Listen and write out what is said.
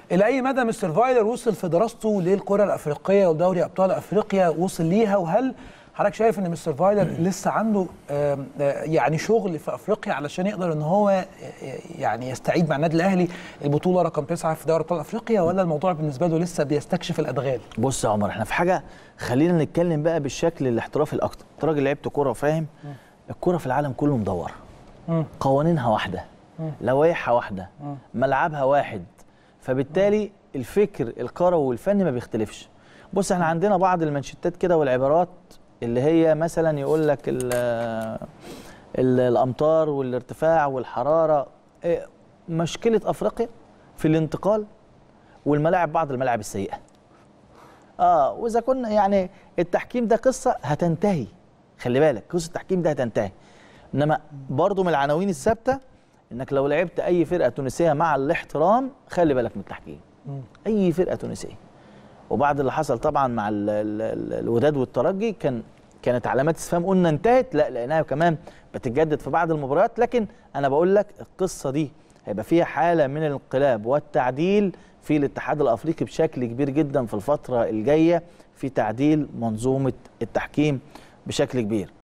الى اي مدى مستر فايلر وصل في دراسته للكره الافريقيه ودوري ابطال افريقيا وصل ليها وهل حضرتك شايف ان مستر فايلر لسه عنده آم، آه، يعني شغل في افريقيا علشان يقدر ان هو آه، يعني يستعيد مع النادي الاهلي البطوله رقم تسعه في دوري ابطال افريقيا ولا الموضوع بالنسبه له لسه بيستكشف الادغال؟ بص يا عمر احنا في حاجه خلينا نتكلم بقى بالشكل الاحترافي الاكتر انت راجل لعبت كوره وفاهم الكوره في العالم كله مدوره مم. قوانينها واحده لوائحها واحده ملعبها واحد فبالتالي الفكر الكروي والفني ما بيختلفش بص احنا عندنا بعض المانشيتات كده والعبارات اللي هي مثلا يقول لك ال- ال- الامطار والارتفاع والحراره إيه، مشكله افريقيا في الانتقال والملاعب بعض الملاعب السيئه اه واذا كنا يعني التحكيم ده قصه هتنتهي خلي بالك قصه التحكيم ده هتنتهي انما برضو من العناوين الثابته انك لو لعبت اي فرقه تونسيه مع الاحترام خلي بالك من التحكيم اي فرقه تونسيه وبعد اللي حصل طبعا مع ال ال ال الوداد والترجي كان كانت علامات استفهام قلنا انتهت لا لقيناها كمان بتتجدد في بعض المباريات لكن انا بقول لك القصه دي هيبقى فيها حاله من الانقلاب والتعديل في الاتحاد الافريقي بشكل كبير جدا في الفتره الجايه في تعديل منظومه التحكيم بشكل كبير